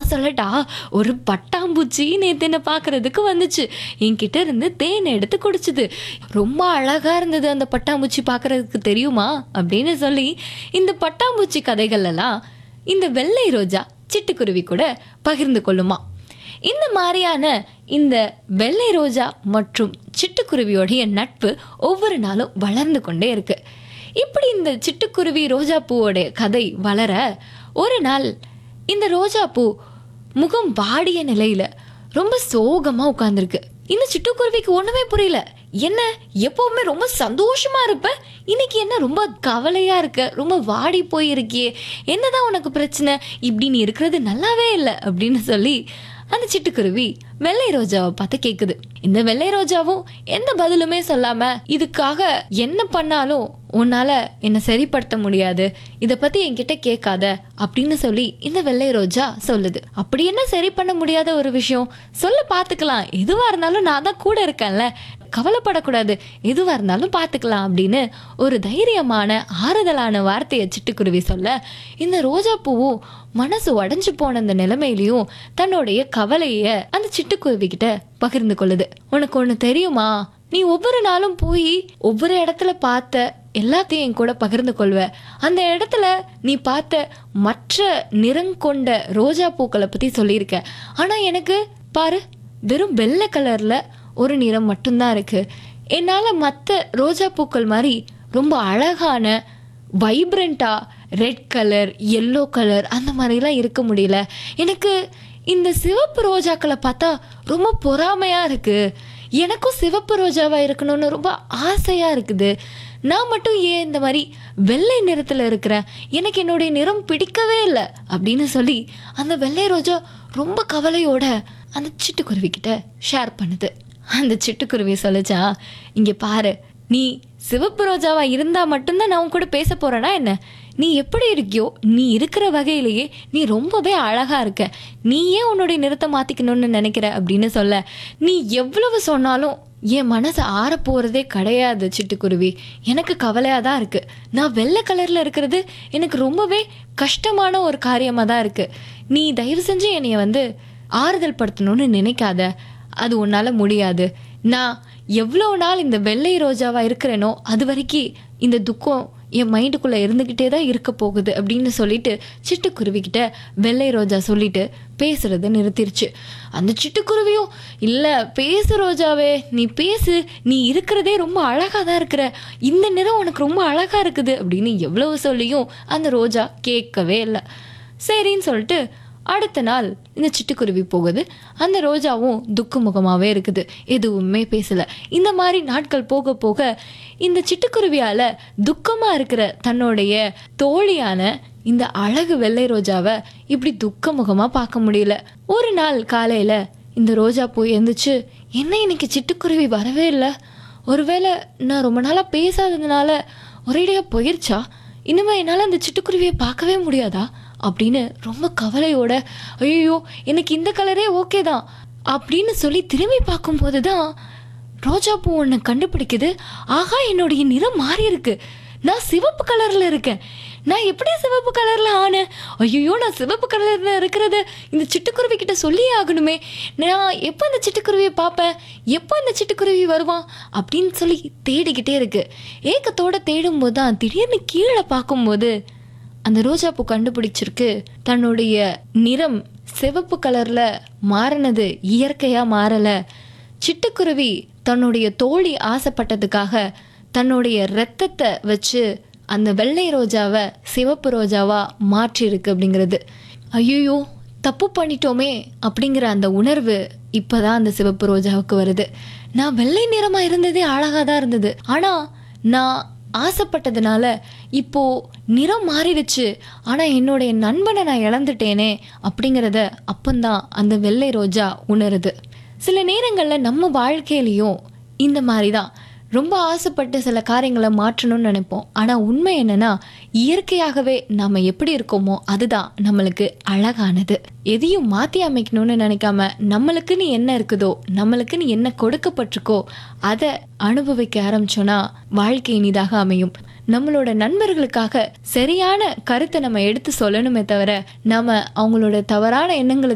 சொல்லட்டா ஒரு பட்டாம்பூச்சி நேத்து என்ன பார்க்கறதுக்கு வந்துச்சு என்கிட்ட இருந்து தேன் எடுத்து குடிச்சுது ரொம்ப அழகா இருந்தது அந்த பட்டாம்பூச்சி பார்க்கறதுக்கு தெரியுமா அப்படின்னு சொல்லி இந்த பட்டாம்பூச்சி கதைகள் எல்லாம் இந்த வெள்ளை ரோஜா சிட்டுக்குருவி கூட பகிர்ந்து கொள்ளுமா இந்த மாதிரியான இந்த வெள்ளை ரோஜா மற்றும் சிட்டுக்குருவியோடைய நட்பு ஒவ்வொரு நாளும் வளர்ந்து கொண்டே இருக்கு இப்படி இந்த சிட்டுக்குருவி ரோஜா பூவோடைய கதை வளர ஒரு நாள் இந்த ரோஜா பூ முகம் வாடிய நிலையில ரொம்ப சோகமா உட்கார்ந்துருக்கு இந்த சிட்டுக்குருவிக்கு ஒண்ணுமே புரியல என்ன எப்பவுமே ரொம்ப சந்தோஷமா இருப்ப இன்னைக்கு என்ன ரொம்ப கவலையா இருக்க ரொம்ப வாடி போயிருக்கியே என்னதான் உனக்கு பிரச்சனை இப்படி நீ இருக்கிறது நல்லாவே இல்லை அப்படின்னு சொல்லி அந்த சிட்டுக்குருவி வெள்ளை ரோஜாவை பார்த்து கேக்குது இந்த வெள்ளை ரோஜாவும் எந்த பதிலுமே சொல்லாம இதுக்காக என்ன பண்ணாலும் உன்னால என்ன சரிப்படுத்த முடியாது இத பத்தி என்கிட்ட கேட்காத அப்படின்னு சொல்லி இந்த வெள்ளை ரோஜா சொல்லுது அப்படி என்ன சரி பண்ண முடியாத ஒரு விஷயம் சொல்ல பாத்துக்கலாம் எதுவா இருந்தாலும் நான் தான் கூட இருக்கேன்ல கவலைப்படக்கூடாது எதுவா இருந்தாலும் பார்த்துக்கலாம் அப்படின்னு ஒரு தைரியமான ஆறுதலான வார்த்தையை சிட்டுக்குருவி சொல்ல இந்த ரோஜா பூவும் மனசு உடஞ்சு போன அந்த நிலைமையிலையும் தன்னுடைய கவலைய அந்த சிட்டுக்குருவி கிட்ட பகிர்ந்து கொள்ளுது உனக்கு ஒண்ணு தெரியுமா நீ ஒவ்வொரு நாளும் போய் ஒவ்வொரு இடத்துல பார்த்த எல்லாத்தையும் என் கூட பகிர்ந்து கொள்வ அந்த இடத்துல நீ பார்த்த மற்ற நிறம் கொண்ட ரோஜா பூக்களை பத்தி சொல்லியிருக்க ஆனா எனக்கு பாரு வெறும் வெள்ளை கலர்ல ஒரு நிறம் மட்டும்தான் இருக்கு என்னால மற்ற ரோஜா பூக்கள் மாதிரி ரொம்ப அழகான வைப்ரண்டா ரெட் கலர் எல்லோ கலர் அந்த மாதிரிலாம் இருக்க முடியல எனக்கு இந்த சிவப்பு ரோஜாக்களை பார்த்தா ரொம்ப பொறாமையா இருக்கு எனக்கும் சிவப்பு ரோஜாவா இருக்கணும்னு ரொம்ப ஆசையா இருக்குது நான் மட்டும் ஏன் இந்த மாதிரி வெள்ளை நிறத்துல இருக்கிறேன் எனக்கு என்னுடைய நிறம் பிடிக்கவே இல்லை அப்படின்னு சொல்லி அந்த வெள்ளை ரோஜா ரொம்ப கவலையோட அந்த சிட்டுக்குருவி கிட்ட ஷேர் பண்ணுது அந்த சிட்டுக்குருவி சொல்லுச்சா இங்க பாரு நீ சிவப்பு ரோஜாவா இருந்தா மட்டும்தான் நான் உன் கூட பேச போறேனா என்ன நீ எப்படி இருக்கியோ நீ இருக்கிற வகையிலேயே நீ ரொம்பவே அழகா இருக்க நீ ஏன் உன்னுடைய நிறத்தை மாத்திக்கணும்னு நினைக்கிற அப்படின்னு சொல்ல நீ எவ்வளவு சொன்னாலும் என் மனசு ஆற போறதே கிடையாது சிட்டுக்குருவி எனக்கு கவலையா தான் இருக்கு நான் வெள்ளை கலர்ல இருக்கிறது எனக்கு ரொம்பவே கஷ்டமான ஒரு காரியமா தான் இருக்கு நீ தயவு செஞ்சு என்னைய வந்து ஆறுதல் படுத்தணும்னு நினைக்காத அது உன்னால முடியாது நான் எவ்வளோ நாள் இந்த வெள்ளை ரோஜாவா இருக்கிறேனோ அது வரைக்கும் இந்த துக்கம் என் மைண்டுக்குள்ள இருந்துகிட்டே தான் இருக்க போகுது அப்படின்னு சொல்லிட்டு சிட்டுக்குருவி கிட்ட வெள்ளை ரோஜா சொல்லிட்டு பேசுறத நிறுத்திருச்சு அந்த சிட்டுக்குருவியும் இல்ல பேசு ரோஜாவே நீ பேசு நீ இருக்கிறதே ரொம்ப அழகா தான் இருக்கிற இந்த நிறம் உனக்கு ரொம்ப அழகா இருக்குது அப்படின்னு எவ்வளவு சொல்லியும் அந்த ரோஜா கேட்கவே இல்லை சரின்னு சொல்லிட்டு அடுத்த நாள் இந்த சிட்டுக்குருவி போகுது அந்த ரோஜாவும் துக்க முகமாகவே இருக்குது எதுவுமே பேசல இந்த மாதிரி நாட்கள் போக போக இந்த சிட்டுக்குருவியால துக்கமா இருக்கிற தன்னுடைய தோழியான இந்த அழகு வெள்ளை ரோஜாவை இப்படி துக்க முகமா பார்க்க முடியல ஒரு நாள் காலையில இந்த ரோஜா போய் எழுந்துச்சு என்ன இன்னைக்கு சிட்டுக்குருவி வரவே இல்லை ஒருவேளை நான் ரொம்ப நாளா பேசாததுனால ஒரேடியா போயிருச்சா இனிமே என்னால் அந்த சிட்டுக்குருவியை பார்க்கவே முடியாதா அப்படின்னு ரொம்ப கவலையோட ஐயோ எனக்கு இந்த கலரே ஓகே தான் அப்படின்னு சொல்லி திரும்பி பார்க்கும்போது தான் ரோஜா பூ ஒன்று கண்டுபிடிக்குது ஆகா என்னுடைய நிறம் மாறி இருக்கு நான் சிவப்பு கலர்ல இருக்கேன் நான் எப்படி சிவப்பு கலர்ல ஆனேன் ஐயோ நான் சிவப்பு கலர்ல இருக்கிறத இந்த சிட்டுக்குருவி கிட்ட சொல்லியே ஆகணுமே நான் எப்போ அந்த சிட்டுக்குருவியை பார்ப்பேன் எப்போ அந்த சிட்டுக்குருவி வருவான் அப்படின்னு சொல்லி தேடிக்கிட்டே இருக்கு ஏக்கத்தோட தேடும்போது தான் திடீர்னு கீழே பார்க்கும்போது அந்த ரோஜா பூ கண்டுபிடிச்சிருக்கு தன்னுடைய நிறம் சிவப்பு கலர்ல மாறினது இயற்கையா மாறல சிட்டுக்குருவி தன்னுடைய தோழி ஆசைப்பட்டதுக்காக தன்னுடைய இரத்தத்தை வச்சு அந்த வெள்ளை ரோஜாவை சிவப்பு ரோஜாவா மாற்றிருக்கு அப்படிங்கிறது ஐயோ தப்பு பண்ணிட்டோமே அப்படிங்கிற அந்த உணர்வு இப்பதான் அந்த சிவப்பு ரோஜாவுக்கு வருது நான் வெள்ளை நிறமா இருந்ததே அழகா தான் இருந்தது ஆனா நான் ஆசைப்பட்டதுனால இப்போ நிறம் மாறிடுச்சு ஆனா என்னுடைய நண்பனை நான் இழந்துட்டேனே அப்படிங்கிறத அப்பந்தான் அந்த வெள்ளை ரோஜா உணருது சில நேரங்கள்ல நம்ம வாழ்க்கையிலையும் இந்த மாதிரி தான் ரொம்ப ஆசைப்பட்டு சில காரியங்களை மாற்றணும்னு நினைப்போம் ஆனால் உண்மை என்னன்னா இயற்கையாகவே நம்ம எப்படி இருக்கோமோ அதுதான் நம்மளுக்கு அழகானது எதையும் மாற்றி அமைக்கணும்னு நினைக்காம நம்மளுக்குன்னு என்ன இருக்குதோ நம்மளுக்குன்னு என்ன கொடுக்கப்பட்டிருக்கோ அதை அனுபவிக்க ஆரம்பிச்சோன்னா வாழ்க்கை இனிதாக அமையும் நம்மளோட நண்பர்களுக்காக சரியான கருத்தை நம்ம எடுத்து சொல்லணுமே தவிர நம்ம அவங்களோட தவறான எண்ணங்களுக்கு